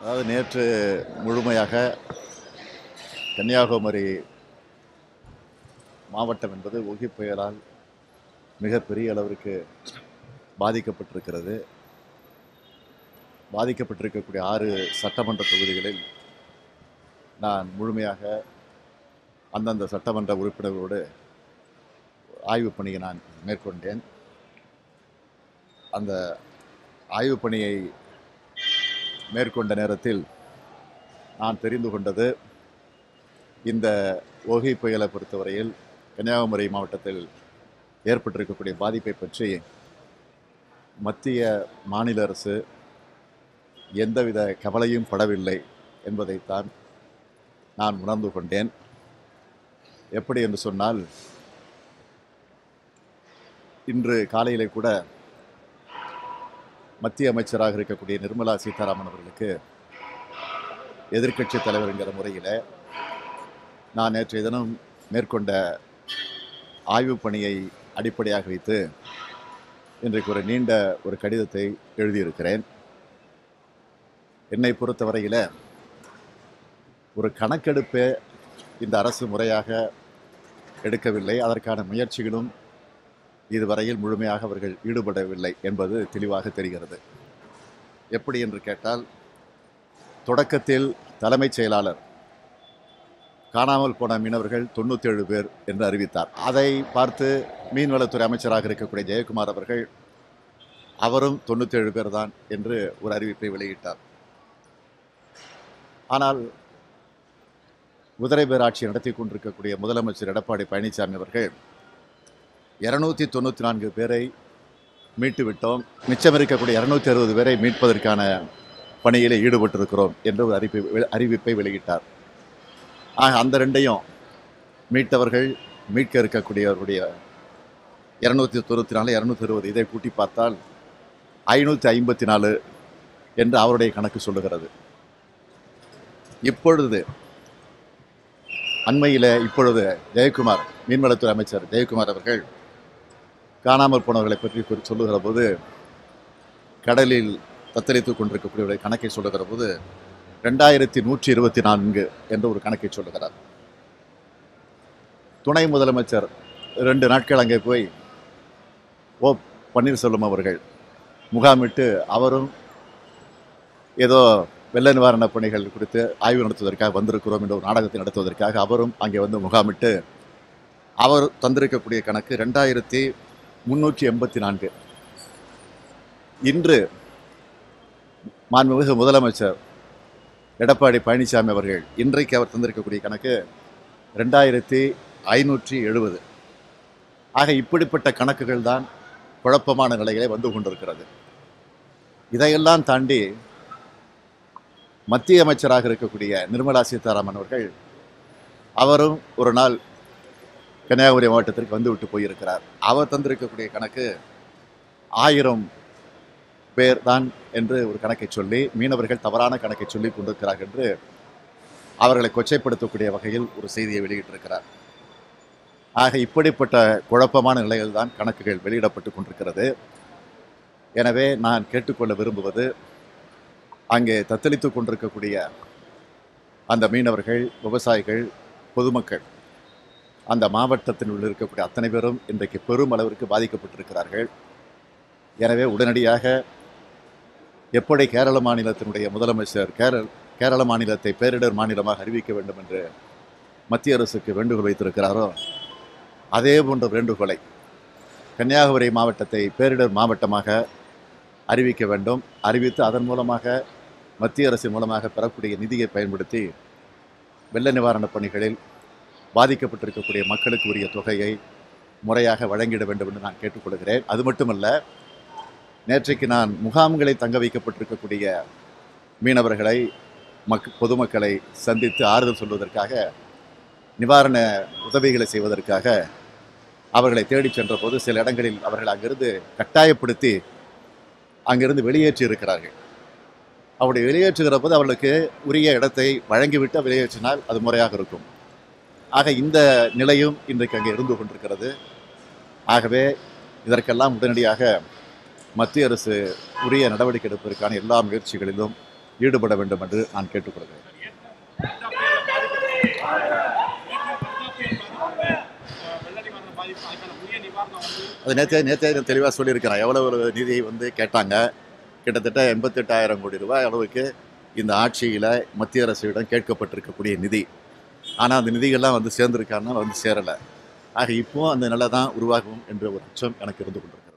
அதாவது நேற்று முழுமையாக கன்னியாகுமரி மாவட்டம் என்பது ஒகி புயலால் மிகப்பெரிய அளவிற்கு பாதிக்கப்பட்டிருக்கிறது பாதிக்கப்பட்டிருக்கக்கூடிய ஆறு சட்டமன்ற தொகுதிகளில் நான் முழுமையாக அந்தந்த சட்டமன்ற உறுப்பினர்களோடு ஆய்வுப் பணியை நான் மேற்கொண்டேன் அந்த ஆய்வுப் பணியை மேற்கொண்ட நேரத்தில் நான் தெரிந்து கொண்டது இந்த ஓகி புயலை பொறுத்தவரையில் கன்னியாகுமரி மாவட்டத்தில் ஏற்பட்டிருக்கக்கூடிய பாதிப்பை பற்றி மத்திய மாநில அரசு எந்தவித கவலையும் படவில்லை என்பதைத்தான் நான் உணர்ந்து கொண்டேன் எப்படி என்று சொன்னால் இன்று காலையிலே கூட மத்திய அமைச்சராக இருக்கக்கூடிய நிர்மலா சீதாராமன் அவர்களுக்கு எதிர்க்கட்சி தலைவருங்கிற முறையில் நான் நேற்றைய தினம் மேற்கொண்ட ஆய்வுப் பணியை அடிப்படையாக வைத்து இன்றைக்கு ஒரு நீண்ட ஒரு கடிதத்தை எழுதியிருக்கிறேன் என்னை பொறுத்தவரையில் ஒரு கணக்கெடுப்பே இந்த அரசு முறையாக எடுக்கவில்லை அதற்கான முயற்சிகளும் இதுவரையில் முழுமையாக அவர்கள் ஈடுபடவில்லை என்பது தெளிவாக தெரிகிறது எப்படி என்று கேட்டால் தொடக்கத்தில் தலைமைச் செயலாளர் காணாமல் போன மீனவர்கள் தொண்ணூற்றேழு பேர் என்று அறிவித்தார் அதை பார்த்து மீன்வளத்துறை அமைச்சராக இருக்கக்கூடிய ஜெயக்குமார் அவர்கள் அவரும் தொண்ணூற்றேழு பேர் தான் என்று ஒரு அறிவிப்பை வெளியிட்டார் ஆனால் குதிரை பேராட்சி நடத்தி கொண்டிருக்கக்கூடிய முதலமைச்சர் எடப்பாடி பழனிசாமி அவர்கள் இருநூத்தி தொண்ணூற்றி நான்கு பேரை மீட்டு விட்டோம் மிச்சம் இருக்கக்கூடிய இருநூத்தி அறுபது பேரை மீட்பதற்கான பணியில் ஈடுபட்டிருக்கிறோம் என்று ஒரு அறிவிப்பை அறிவிப்பை வெளியிட்டார் ஆக அந்த ரெண்டையும் மீட்டவர்கள் மீட்க இருக்கக்கூடியவருடைய இரநூத்தி தொண்ணூற்றி நாலு இரநூத்தி அறுபது இதை கூட்டி பார்த்தால் ஐநூற்றி ஐம்பத்தி நாலு என்று அவருடைய கணக்கு சொல்லுகிறது இப்பொழுது அண்மையில் இப்பொழுது ஜெயக்குமார் மீன்வளத்துறை அமைச்சர் ஜெயக்குமார் அவர்கள் காணாமல் போனவர்களை பற்றி குறி- சொல்லுகிற போது கடலில் தத்தளித்துக் கொண்டிருக்கக்கூடிய கணக்கை சொல்லுகிற போது ரெண்டாயிரத்தி நூற்றி இருபத்தி நான்கு என்ற ஒரு கணக்கை சொல்லுகிறார் துணை முதலமைச்சர் ரெண்டு நாட்கள் அங்கே போய் ஓ பன்னீர்செல்வம் அவர்கள் முகாமிட்டு அவரும் ஏதோ வெள்ள நிவாரணப் பணிகள் குறித்து ஆய்வு நடத்துவதற்காக வந்திருக்கிறோம் என்ற ஒரு நாடகத்தை நடத்துவதற்காக அவரும் அங்கே வந்து முகாமிட்டு அவர் தந்திருக்கக்கூடிய கணக்கு ரெண்டாயிரத்தி முன்னூற்றி எண்பத்தி நான்கு இன்று மாண்புமிகு முதலமைச்சர் எடப்பாடி பழனிசாமி அவர்கள் இன்றைக்கு அவர் தந்திருக்கக்கூடிய கணக்கு ரெண்டாயிரத்தி ஐநூற்றி எழுபது ஆக இப்படிப்பட்ட கணக்குகள் தான் குழப்பமான நிலையிலே வந்து கொண்டிருக்கிறது இதையெல்லாம் தாண்டி மத்திய அமைச்சராக இருக்கக்கூடிய நிர்மலா சீதாராமன் அவர்கள் அவரும் ஒரு நாள் கன்னியாகுமரி மாவட்டத்திற்கு வந்துவிட்டு போயிருக்கிறார் அவர் தந்திருக்கக்கூடிய கணக்கு ஆயிரம் பேர் தான் என்று ஒரு கணக்கை சொல்லி மீனவர்கள் தவறான கணக்கை சொல்லி கொண்டிருக்கிறார்கள் என்று அவர்களை கொச்சைப்படுத்தக்கூடிய வகையில் ஒரு செய்தியை வெளியிட்டிருக்கிறார் ஆக இப்படிப்பட்ட குழப்பமான நிலையில் தான் கணக்குகள் வெளியிடப்பட்டு கொண்டிருக்கிறது எனவே நான் கேட்டுக்கொள்ள விரும்புவது அங்கே தத்தளித்து கொண்டிருக்கக்கூடிய அந்த மீனவர்கள் விவசாயிகள் பொதுமக்கள் அந்த மாவட்டத்தில் உள்ள இருக்கக்கூடிய அத்தனை பேரும் இன்றைக்கு பெரும் அளவிற்கு பாதிக்கப்பட்டிருக்கிறார்கள் எனவே உடனடியாக எப்படி கேரள மாநிலத்தினுடைய முதலமைச்சர் கேரள கேரள மாநிலத்தை பேரிடர் மாநிலமாக அறிவிக்க வேண்டும் என்று மத்திய அரசுக்கு வேண்டுகோள் வைத்திருக்கிறாரோ அதே போன்ற வேண்டுகோளை கன்னியாகுமரி மாவட்டத்தை பேரிடர் மாவட்டமாக அறிவிக்க வேண்டும் அறிவித்து அதன் மூலமாக மத்திய அரசின் மூலமாக பெறக்கூடிய நிதியை பயன்படுத்தி வெள்ள நிவாரணப் பணிகளில் பாதிக்கப்பட்டிருக்கக்கூடிய மக்களுக்கு உரிய தொகையை முறையாக வழங்கிட வேண்டும் என்று நான் கேட்டுக்கொள்கிறேன் அது மட்டுமல்ல நேற்றைக்கு நான் முகாம்களை தங்க வைக்கப்பட்டிருக்கக்கூடிய மீனவர்களை மக் பொதுமக்களை சந்தித்து ஆறுதல் சொல்வதற்காக நிவாரண உதவிகளை செய்வதற்காக அவர்களை தேடிச் சென்றபோது சில இடங்களில் அவர்கள் அங்கிருந்து கட்டாயப்படுத்தி அங்கிருந்து வெளியேற்றி இருக்கிறார்கள் அப்படி வெளியேற்றுகிற போது அவர்களுக்கு உரிய இடத்தை வழங்கிவிட்டு வெளியேற்றினால் அது முறையாக இருக்கும் ஆக இந்த நிலையும் இன்றைக்கு அங்கே இருந்து கொண்டிருக்கிறது ஆகவே இதற்கெல்லாம் உடனடியாக மத்திய அரசு உரிய நடவடிக்கை எடுப்பதற்கான எல்லா முயற்சிகளிலும் ஈடுபட வேண்டும் என்று நான் கேட்டுக்கொள்கிறேன் அது நேற்றே நேற்றே நான் தெளிவாக சொல்லியிருக்கிறேன் எவ்வளவு நிதி வந்து கேட்டாங்க கிட்டத்தட்ட எண்பத்தெட்டாயிரம் கோடி ரூபாய் அளவுக்கு இந்த ஆட்சியில் மத்திய அரசிடம் கேட்கப்பட்டிருக்கக்கூடிய நிதி ஆனால் அந்த நிதிகள்லாம் வந்து சேர்ந்திருக்காருன்னா வந்து சேரலை ஆக இப்போ அந்த நிலை தான் உருவாகும் என்ற ஒரு அச்சம் எனக்கு இருந்து கொண்டிருக்கிறது